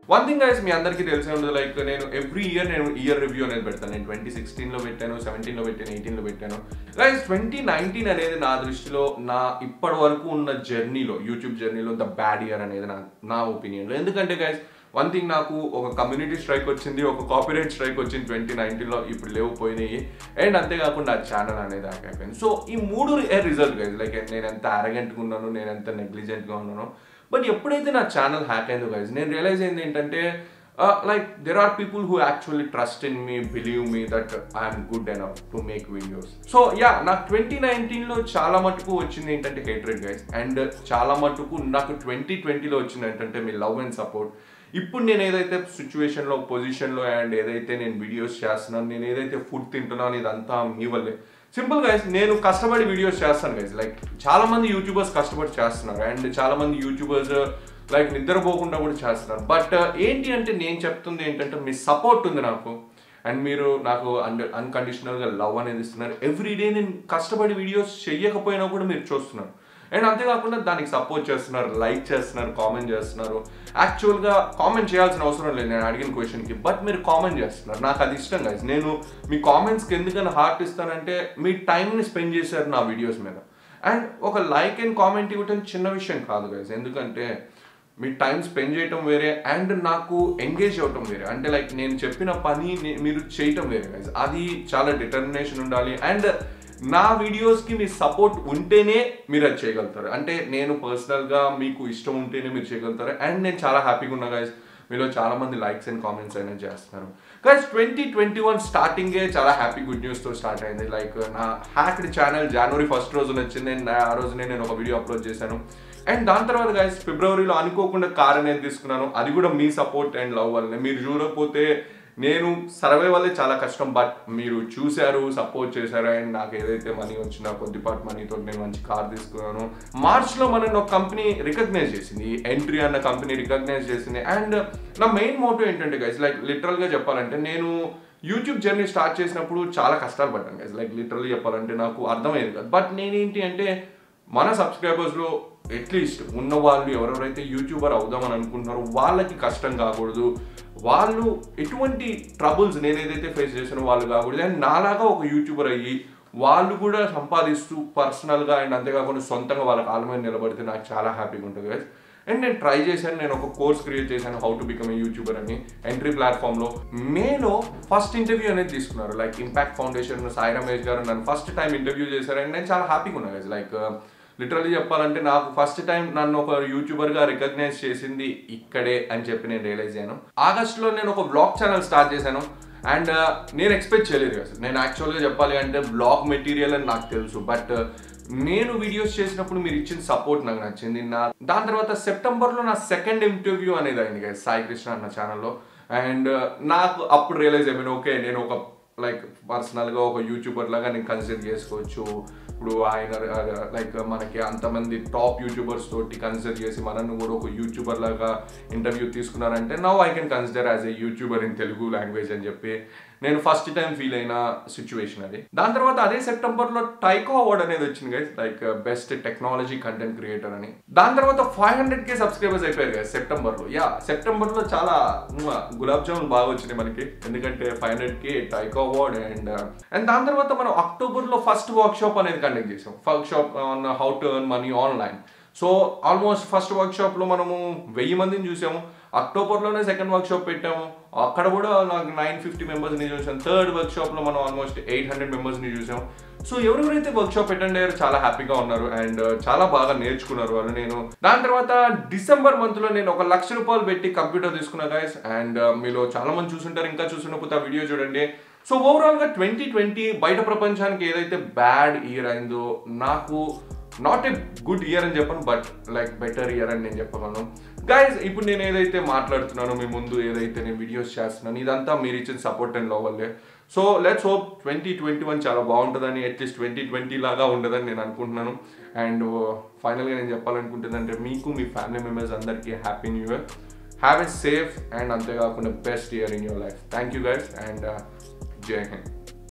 One thing guys మీ అందరికీ తెలిసే ఉండదు లైక్ నేను ఎవ్రీ ఇయర్ నేను ఇయర్ రివ్యూ అనేది పెడతాను నేను ట్వంటీ సిక్స్టీన్లో పెట్టాను సెవెంటీన్లో పెట్టాను ఎయిటీన్లో పెట్టాను గైస్ ట్వంటీ నైన్టీన్ అనేది నా దృష్టిలో నా ఇప్పటి వరకు ఉన్న జర్నీలో యూట్యూబ్ జర్నీలో ద బ్యాడ్ ఇయర్ అనేది నా నా ఒపీనియన్లో ఎందుకంటే గైస్ వన్ థింగ్ నాకు ఒక కమ్యూనిటీ స్ట్రైక్ వచ్చింది ఒక కాపీరైట్ స్ట్రైక్ వచ్చింది ట్వంటీ నైన్టీన్లో ఇప్పుడు లేవు పోయినాయి అండ్ అంతేకాకుండా ఆ ఛానల్ అనేది హ్యాక్ అయిపోయింది సో ఈ మూడు రిజల్ట్ గైజ్ లైక్ నేను ఎంత అరగెంట్గా ఉన్నాను నేను ఎంత నెగ్లిజెంట్గా ఉన్నాను బట్ ఎప్పుడైతే నా ఛానల్ హ్యాక్ అయిందో గైజ్ నేను రియలైజ్ అయింది ఏంటంటే like there are people who actually trust in me believe me that I'm good enough to make videos so yeah నాకు ట్వంటీ నైన్టీన్లో చాలా మటుకు వచ్చింది ఏంటంటే హేట్రెడ్ గైస్ అండ్ చాలా మటుకు నాకు ట్వంటీ ట్వంటీలో వచ్చింది ఏంటంటే మీ లవ్ అండ్ సపోర్ట్ ఇప్పుడు నేను ఏదైతే సిచ్యువేషన్లో పొజిషన్లో అండ్ ఏదైతే నేను వీడియోస్ చేస్తున్నాను నేను ఏదైతే ఫుడ్ తింటున్నాను ఇదంతా మీ వల్లే సింపుల్ గైస్ నేను కష్టపడి వీడియోస్ చేస్తాను గైస్ లైక్ చాలా మంది యూట్యూబర్స్ కష్టపడి చేస్తున్నారు అండ్ చాలా మంది యూట్యూబర్స్ లైక్ నిద్రపోకుండా కూడా చేస్తున్నారు బట్ ఏంటి అంటే నేను చెప్తుంది ఏంటంటే మీ సపోర్ట్ ఉంది నాకు అండ్ మీరు నాకు అండ్ అన్కండిషనల్గా లవ్ అనేది ఇస్తున్నారు ఎవ్రీడే నేను కష్టపడి వీడియోస్ చెయ్యకపోయినా కూడా మీరు చూస్తున్నారు అండ్ అంతేకాకుండా దానికి సపోర్ట్ చేస్తున్నారు లైక్ చేస్తున్నారు కామెంట్ చేస్తున్నారు యాక్చువల్గా కామెంట్ చేయాల్సిన అవసరం లేదు నేను అడిగిన క్వశ్చన్కి బట్ మీరు కామెంట్ చేస్తున్నారు నాకు అది ఇష్టం గైస్ నేను మీ కామెంట్స్కి ఎందుకని హార్ట్ ఇస్తానంటే మీ టైంని స్పెండ్ చేశారు నా వీడియోస్ మీద అండ్ ఒక లైక్ అండ్ కామెంట్ ఇవ్వటం చిన్న విషయం కాదు గైస్ ఎందుకంటే మీ టైం స్పెండ్ చేయటం వేరే అండ్ నాకు ఎంగేజ్ అవ్వటం వేరే అంటే లైక్ నేను చెప్పిన పని నే- మీరు చేయటం వేరే గైస్ అది చాలా డిటర్మినేషన్ ఉండాలి అండ్ నా వీడియోస్కి మీ సపోర్ట్ ఉంటేనే మీరు అది చేయగలుగుతారు అంటే నేను పర్సనల్గా మీకు ఇష్టం ఉంటేనే మీరు చేయగలుగుతారు అండ్ నేను చాలా హ్యాపీగా ఉన్నా గైస్ మీలో చాలా మంది లైక్స్ అండ్ కామెంట్స్ అనేది చేస్తున్నారు గైస్ ట్వంటీ ట్వంటీ వన్ స్టార్టింగే చాలా హ్యాపీ గుడ్ న్యూస్తో స్టార్ట్ అయింది లైక్ నా హ్యాక్డ్ ఛానల్ జనవరి ఫస్ట్ రోజు వచ్చింది అండ్ ఆ రోజునే నేను ఒక వీడియో అప్లోడ్ చేశాను అండ్ దాని తర్వాత గైస్ ఫిబ్రవరిలో అనుకోకుండా కార్ అనేది తీసుకున్నాను అది కూడా మీ సపోర్ట్ అండ్ లవ్ వల్లనే మీరు చూడకపోతే నేను సర్వే వల్లే చాలా కష్టం బట్ మీరు చూశారు సపోర్ట్ చేశారు అండ్ నాకు ఏదైతే మనీ వచ్చినా కొద్దిపాటి మనీతో నేను మంచి కార్ తీసుకున్నాను మార్చ్లో మనల్ని ఒక కంపెనీ రికగ్నైజ్ చేసింది ఎంట్రీ అన్న కంపెనీ రికగ్నైజ్ చేసింది అండ్ నా మెయిన్ మోటివ్ ఏంటంటే గైస్ లైక్ లిటరల్గా చెప్పాలంటే నేను యూట్యూబ్ జర్నీ స్టార్ట్ చేసినప్పుడు చాలా కష్టాలు పడ్డాను గైస్ లైక్ లిటరల్లీ చెప్పాలంటే నాకు అర్థమయ్యేది కాదు బట్ నేనేంటి అంటే మన సబ్స్క్రైబర్స్లో అట్లీస్ట్ ఉన్న వాళ్ళు ఎవరెవరైతే యూట్యూబర్ అవుదామని అనుకుంటున్నారో వాళ్ళకి కష్టం కాకూడదు వాళ్ళు ఎటువంటి ట్రబుల్స్ నేను ఏదైతే ఫేస్ చేసానో వాళ్ళు కాకూడదు అండ్ నాలాగా ఒక యూట్యూబర్ అయ్యి వాళ్ళు కూడా సంపాదిస్తూ పర్సనల్గా అండ్ అంతేకాకుండా సొంతంగా వాళ్ళ కాళ్ళ మీద నిలబడితే నాకు చాలా హ్యాపీగా ఉంటుంది guys. అండ్ నేను ట్రై చేశాను నేను ఒక కోర్స్ క్రియేట్ చేశాను how to become a YouTuber అని ఎంట్రీ ప్లాట్ఫామ్లో మేలో ఫస్ట్ ఇంటర్వ్యూ అనేది తీసుకున్నారు like impact foundation Sai Ramesh garu నన్ను ఫస్ట్ టైం ఇంటర్వ్యూ చేశారు అండ్ నేను చాలా హ్యాపీగా ఉన్నాను guys. లైక్ లిటరల్లీ చెప్పాలంటే నాకు ఫస్ట్ టైం నన్ను ఒక యూట్యూబర్ గా రికగ్నైజ్ చేసింది ఇక్కడే అని చెప్పి నేను రియలైజ్ అయ్యాను ఆగస్ట్ లో నేను ఒక బ్లాగ్ ఛానల్ స్టార్ట్ చేశాను అండ్ నేను ఎక్స్పెక్ట్ చేయలేదు అసలు నేను యాక్చువల్గా చెప్పాలి అంటే బ్లాగ్ మెటీరియల్ అని నాకు తెలుసు బట్ నేను వీడియోస్ చేసినప్పుడు మీరు ఇచ్చిన సపోర్ట్ నాకు నచ్చింది నా దాని తర్వాత సెప్టెంబర్లో నా సెకండ్ ఇంటర్వ్యూ అనేది అయింది కదా సాయి కృష్ణ అన్న ఛానల్లో అండ్ నాకు అప్పుడు రియలైజ్ అయిపోయింది ఓకే నేను ఒక లైక్ పర్సనల్గా ఒక యూట్యూబర్ లాగా నేను కన్సిడర్ చేసుకోవచ్చు ఇప్పుడు ఆయన లైక్ మనకి అంతమంది టాప్ యూట్యూబర్స్ తోటి కన్సిడర్ చేసి మనల్ని కూడా ఒక యూట్యూబర్ లాగా ఇంటర్వ్యూ తీసుకున్నారంటే now I can consider as a YouTuber in Telugu language అని చెప్పి నేను ఫస్ట్ టైం ఫీల్ అయిన సిచ్యువేషన్ అది దాని తర్వాత అదే సెప్టెంబర్లో టైకో అవార్డ్ అనేది వచ్చింది guys like best technology content creator అని దాని తర్వాత ఫైవ్ హండ్రెడ్ కే సబ్స్క్రైబర్స్ అయిపోయారు గైస్ సెప్టెంబర్లో యా సెప్టెంబర్లో చాలా మ్మ్, గులాబ్ జామున్ బాగా వచ్చినాయి మనకి ఎందుకంటే five hundred K Tyco award and and దాని తర్వాత మనం అక్టోబర్లో ఫస్ట్ వర్క్ షాప్ అనేది కండక్ట్ చేసాం workshop on how to earn money online so almost first వర్క్ షాప్లో మనము వెయ్యి మందిని చూసాము అక్టోబర్లోనే సెకండ్ వర్క్ షాప్ పెట్టాము అక్కడ కూడా నాకు నైన్ ఫిఫ్టీ మెంబర్స్ని చూసాం థర్డ్ వర్క్ షాప్లో మనం ఆల్మోస్ట్ ఎయిట్ హండ్రెడ్ మెంబర్స్ని చూసాం సో ఎవరెవరైతే వర్క్ షాప్ అటెండ్ అయ్యారో చాలా హ్యాపీగా ఉన్నారు అండ్ చాలా బాగా నేర్చుకున్నారు వాళ్ళు నేను దాని తర్వాత డిసెంబర్ మంత్లో నేను ఒక లక్ష రూపాయలు పెట్టి కంప్యూటర్ తీసుకున్నా గైస్ అండ్ మీలో చాలా మంది చూసుంటారు ఇంకా చూసుండకపోతే ఆ వీడియో చూడండి సో ఓవరాల్గా ట్వంటీ ట్వంటీ బయట ప్రపంచానికి ఏదైతే బ్యాడ్ ఇయర్ అయిందో నాకు నాట్ ఏ గుడ్ ఇయర్ అని చెప్పను బట్ లైక్ బెటర్ ఇయర్ అని నేను చెప్పగలను గైస్ ఇప్పుడు నేను ఏదైతే మాట్లాడుతున్నానో మీ ముందు ఏదైతే నేను వీడియోస్ చేస్తున్నాను ఇదంతా మీరు ఇచ్చిన సపోర్ట్ అండ్ లవ్ వల్లే so let's hope twenty twenty one చాలా బాగుంటుందని అట్లీస్ట్ ట్వంటీ ట్వంటీ లాగా ఉండదని నేను అనుకుంటున్నాను అండ్ ఫైనల్గా నేను చెప్పాలనుకుంటుందంటే మీకు మీ ఫ్యామిలీ మెంబర్స్ అందరికీ happy new year have a safe and అంతేకాకుండా best year in your life thank you guys and జై హింద్